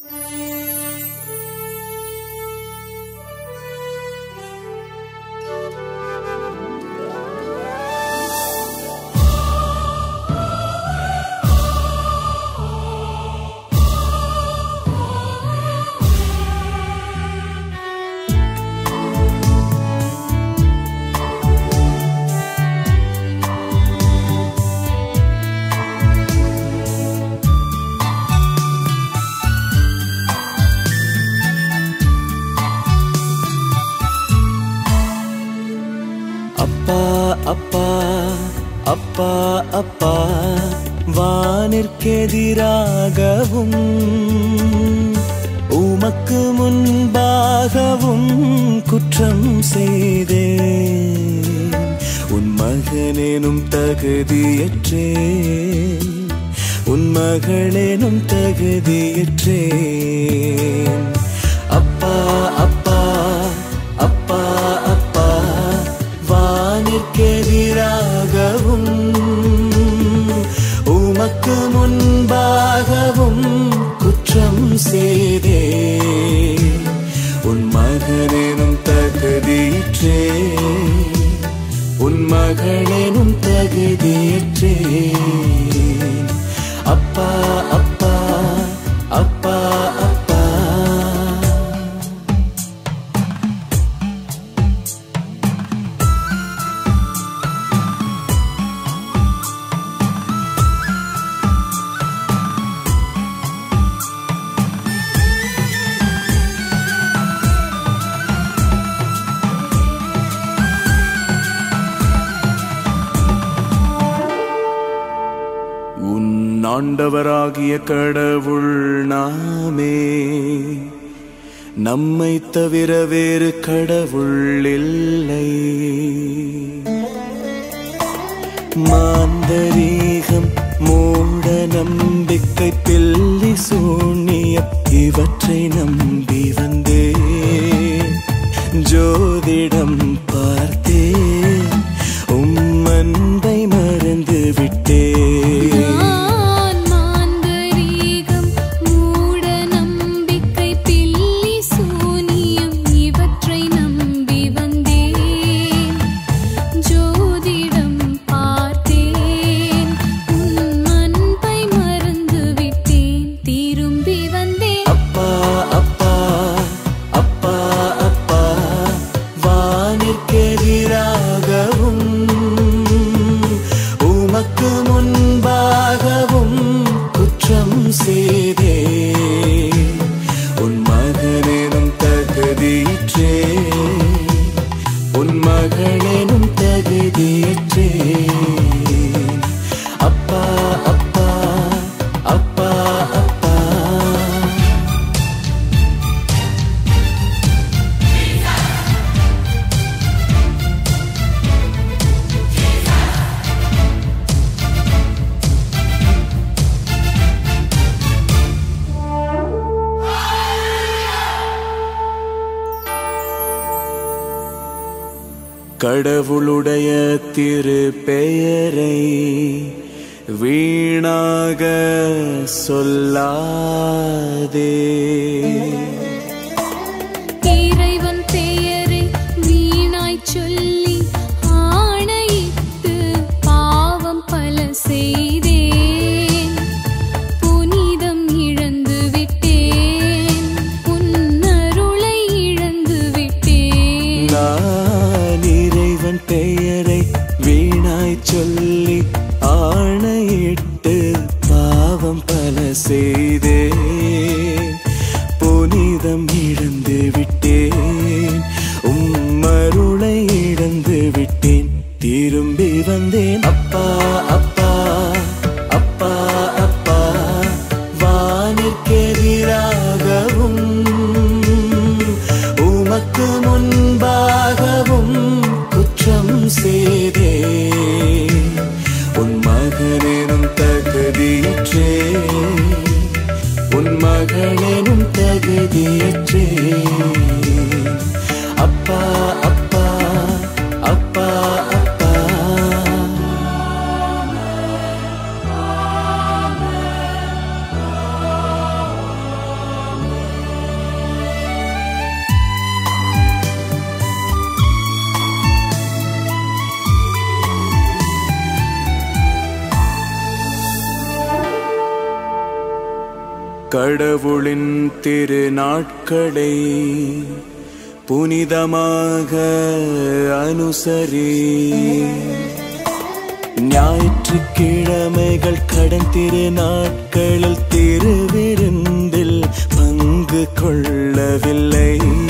அப்பா அப்பா அப்பா அப்பா வானிற்கெதிராகவும் உமக்கு முன்பாகவும் குற்றம் செய்தேன் உன் மகனேனும் தகுதியற்றேன் உன் மகளேனும் தகுதியற்றேன் அப்பா அப்பா அப்பா அப்பா வானிற்கெதிராகவும் உமக்கு முன்பாகவும் குற்றம் செய்தே உன் மகனேனும் தகுதியற்றே உன் மகளேனும் தகுதியற்றே அப்பா அப்பா அப்பா அப்பா உன் ஆண்டவராகிய கடவுள் நாமே நம்மை தவிர வேறு கடவுள் இல்லை மாந்தரீகம் மூட நம்பிக்கை பில்லி சூனியம் இவற்றை நம்பி வந்தே ஜோதிடம் பார்த்தே உம் அன்பை மறந்து விட்டேன் நான் மாந்தரீகம் மூட நம்பிக்கை பில்லி சூனியம் இவற்றை நம்பி வந்தேன் ஜோதிடம் பார்த்தேன் உன் அன்பை மறந்து விட்டேன் திரும்பி வந்தேன் அப்பா அப்பா அப்பா அப்பா வானிற்கெதிராகவும் உமக்கு முன்பாகவும் குற்றம் செய்தே உன் மகனேனும் தகுதியற்றே உன் மகளேனும் தகுதியற்றே அப்பா அப்பா அப்பா அப்பா கடவுளுடைய திரு பெயரை வீணாக சொல்லாதே இறைவன் பெயரை வீணாய் சொல்லி ஆணையிட்டு பாவம் பல செய்தேன் புனிதம் இழந்து விட்டேன் உன்னருளை இழந்து விட்டேன் நான் இறைவன் பெயரை வீணாய் சொல்லி ஆணையிட்டு பாவம் பல செய்தே புனிதம் இழந்து விட்டேன் உம் அருளை இழந்து விட்டேன் திரும்பி வந்தேன் அப்பா அப்பா அப்பா அப்பா வானிற்கெதிராகவும் உமக்கு முன்பாகவும் குற்றம் செய்தே உன் மகனேனும் தகுதியற்றே உன் மகளேனும் தகுதியற்றே அப்பா அப்பா அப்பா அப்பா கடவுளின் திரு நாட்களை புனிதமாக அனுசரி ஞாயிற்றுக்கிழமைகள் கடன் திரு நாட்களில் திருவிருந்தில் பங்கு கொள்ளவில்லை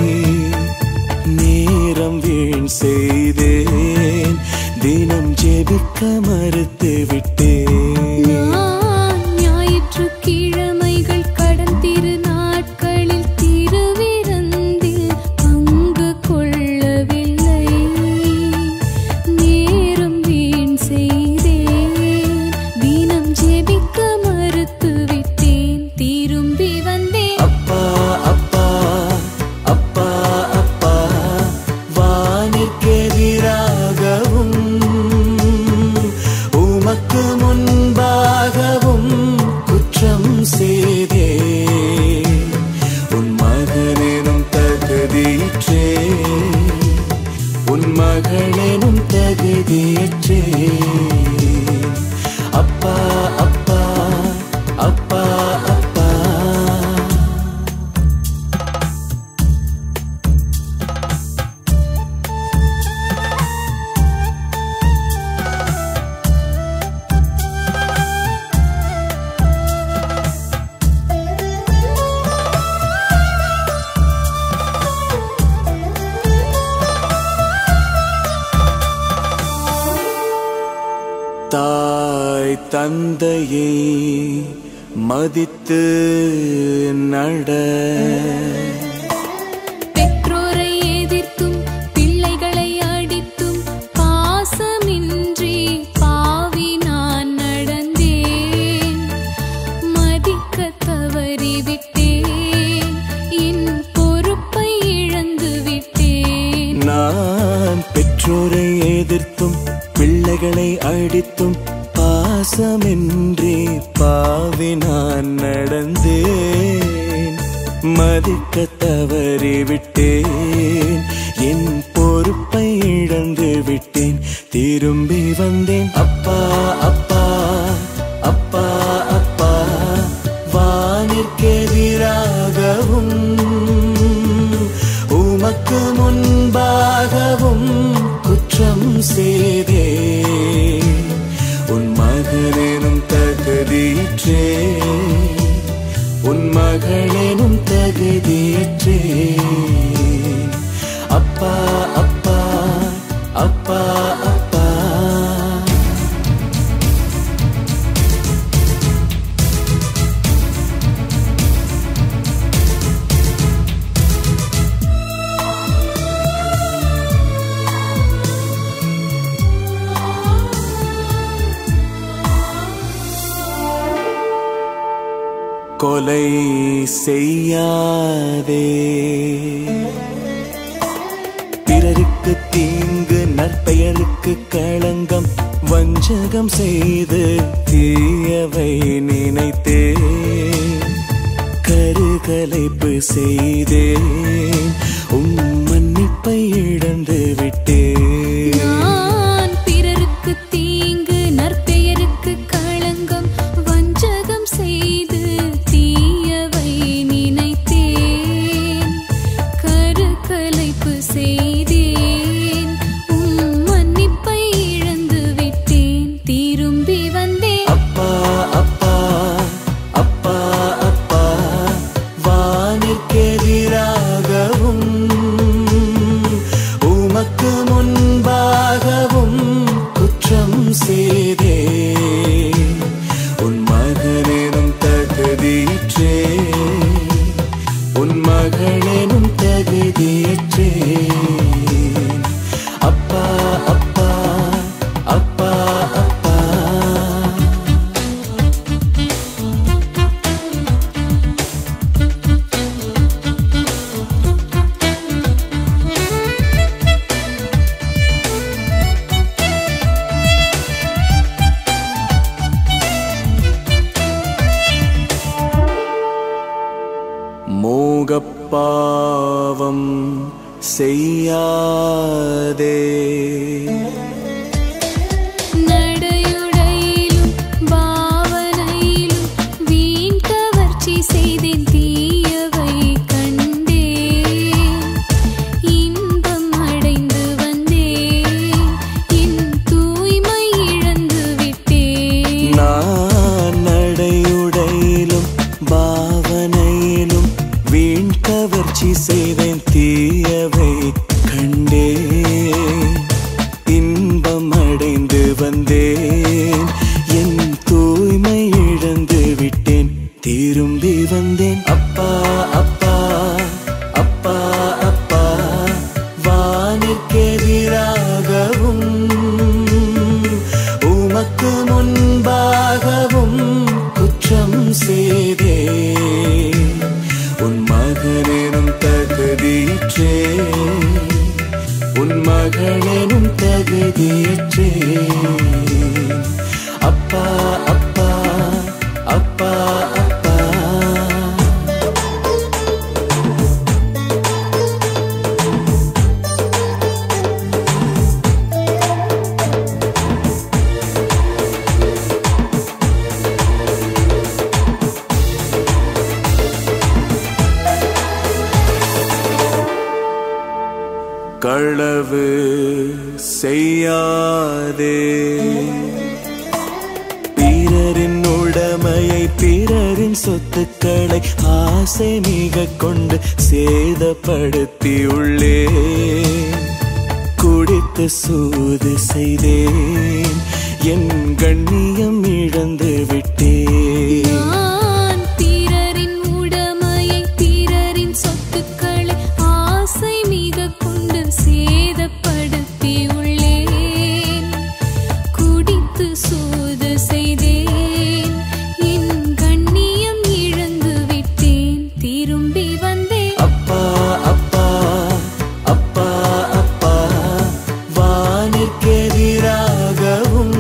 நேரம் வீண் செய்தேன் தினம் ஜெபிக்க மறுத்து விட்டேன் நான் ஞாயிற்றுக்கிழமைகள் கடன் திரு நாட்களில் திருவிருந்தில் பங்கு கொள்ளவில்லை நேரம் வீண் செய்தேன் தினம் ஜெபிக்க மறுத்து விட்டேன் திரும்பி வந்தேன் அப்பா அப்பா அப்பா அப்பா வானிற்கெதிராகவும் உமக்கு முன்பாகவும் குற்றம் செய்தே உன் மகனெனும் தகுதியற்றே உன் மகளெனும் தகுதியற்றே அப்பா அப்பா அப்பா அப்பா தாய் தந்தையை மதித்து நட பெற்றோரை எதிர்த்தும் பிள்ளைகளை அடித்தும் பாசமின்றி பாவி நான் நடந்தேன் மதிக்க தவறிவிட்டேன் என் பொறுப்பை இழந்து விட்டேன் நான் பெற்றோரை எதிர்த்தும் பிள்ளைகளை அடித்தும் பாசமின்றி பாவி நான் நடந்தேன் மதிக்க தவறிவிட்டேன் என் பொறுப்பை இழந்து விட்டேன் திரும்பி வந்தேன் அப்பா அப்பா அப்பா அப்பா வானிற்கெதிராகவும் உமக்கு முன்பாகவும் குற்றம் செய்தே உன் மகனெனும் தகுதியற்றே உன் மகளெனும் தகுதியற்றே அப்பா அப்பா அப்பா அப்பா கொலை செய்யாதே பிறருக்கு தீங்கு நற்பெயருக்கு களங்கம் வஞ்சகம் செய்து தீயவை நினைத்தே கருகலைப்பு செய்தேன் உம் மன்னிப்பை இழந்து விட்டேன் நான் பிறருக்கு தீங்கு நற்பெயருக்கு களங்கம் வஞ்சகம் செய்து தீயவை நினைத்தேன் கருக்கலைப்பு செய்தேன் உம் மன்னிப்பை இழந்து விட்டேன் திரும்பி வந்தேன் அப்பா அப்பா அப்பா அப்பா வானிற்கெதிராகவும் உமக்கு முன்பாகவும் குற்றம் செய்தே உன் மகனெனும் தகுதியற்றே உன் மகளெனும் தகுதியற்றே அப்பா அப்பா அப்பா அப்பா மோகப்பாவம் செய்யாதே நடையுடையிலும் பாவனையிலும் வீண் கவர்ச்சி செய்து செய்தே உன் மகனெனும் தகுதியிற்றே உன் மகளெனும் தகுதியற்றே அப்பா அப்பா அப்பா அப்பா களவு செய்யாதே பிறரின் உடைமையை பிறரின் சொத்துக்களை ஆசை மிக கொண்டு சேதப்படுத்தி உள்ளே குடித்து சூது செய்தேன் என் கண்ணியம் இழந்து விட்டேன் நான் பிறரின் உடைமையை பிறரின் சொத்துக்களை ஆசை மிக கொண்டு சேதப்படுத்தி உள்ளேன் குடித்து சூது செய்தேன் என் கண்ணியம் இழந்து விட்டேன் திரும்பி வந்தேன் அப்பா அப்பா அப்பா அப்பா வானிற்கெதிராகவும்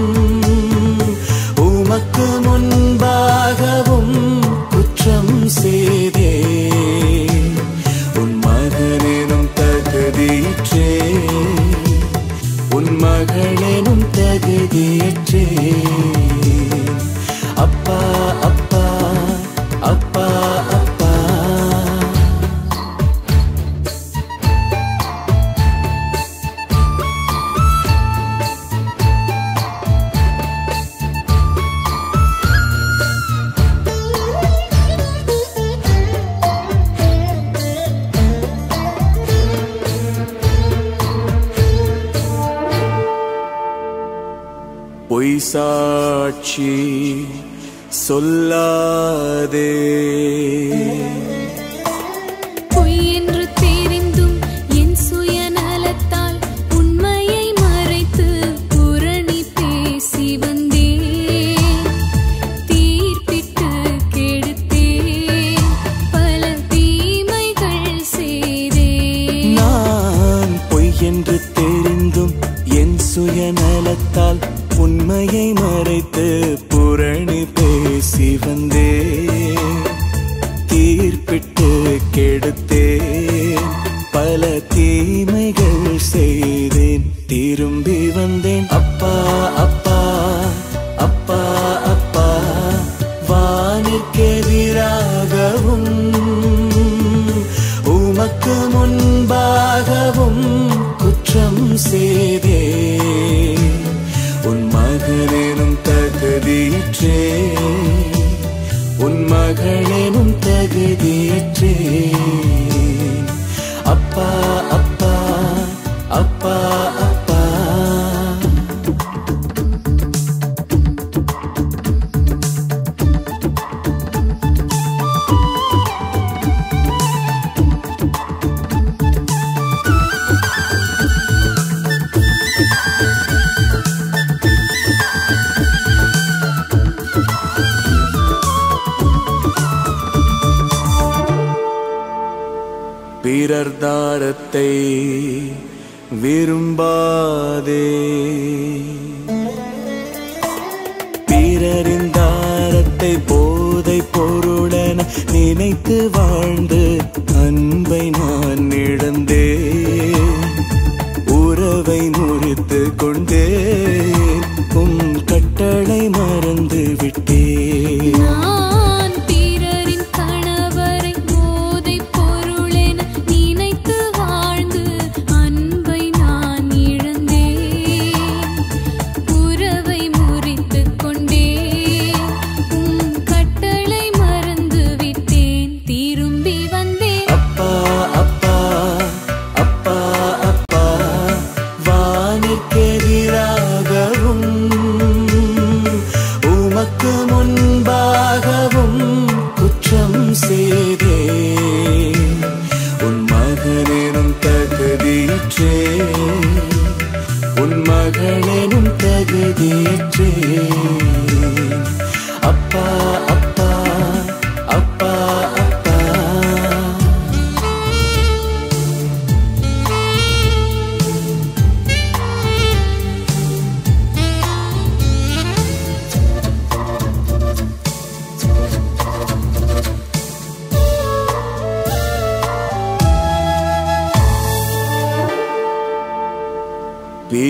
உமக்கு முன்பாகவும் குற்றம் செய்தே உன் மகனெனும் தகுதியிற்றே உன் மகளெனும் தகுதியற்றே அப்பா அப்பா அப்பா அப்பா பொய் சாட்சி சொல்லாதே பொய் என்று தெரிந்தும் என் சுயநலத்தால் உண்மையை மறைத்து புரணி பேசி வந்தேன் தீர்ப்பிட்டு கெடுத்தேன் பல தீமைகள் செய்தேன் நான் பொய் என்று தெரிந்தும் என் சுயநலத்தால் உண்மையை மறைத்து புரணி பேசி வந்தே தீர்ப்பிட்டு கெடுத்தேன் பல தீமைகள் செய்தேன் திரும்பி வந்தேன் அப்பா அப்பா அப்பா அப்பா வானிற்கெதிராகவும் உமக்கு முன்பாகவும் குற்றம் செய்தே உன் மகனெனும் தகுதியிற்றே உன் மகளெனும் தகுதியற்றே அப்பா அப்பா அப்பா அப்பா பிறர் தாரத்தை விரும்பாதே பிறரின் தாரத்தை போதை பொருளென நினைத்து வாழ்ந்து அன்பை நான் இழந்தேன் உறவை முறித்து கொண்டேன் உம் கட்டளை மறந்து விட்டேன் நான் பிறரின் கணவரை போதைப் பொருளென நினைத்து வாழ்ந்து அன்பை நான் இழந்தேன் உறவை முறித்துக் கொண்டேன் உம் கட்டளை மறந்து விட்டேன் திரும்பி வந்தேன் அப்பா அப்பா அப்பா அப்பா வானிற்கெதிராகவும்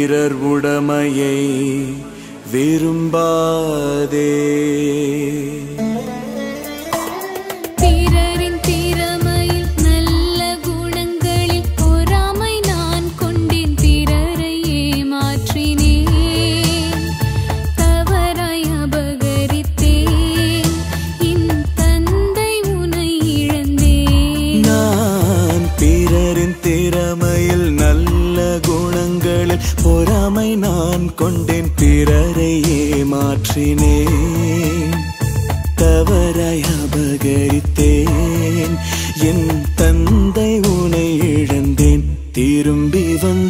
பிறர் உடமையை விரும்பாதே பிறரின் திறமையில் நல்ல குணங்களில் பொறாமை நான் கொண்டேன் பிறரை ஏமாற்றினேன் தவறாய் அபகரித்தேன் என் தந்தை உனை இழந்தேன் நான் பிறரின் திறமையில் நல்ல குணங்களில் பொறாமை நான் கொண்டேன் பிறரை ஏமாற்றினேன் தவறாய் அபகரித்தேன் என் தந்தை உனை இழந்தேன் திரும்பி வந்த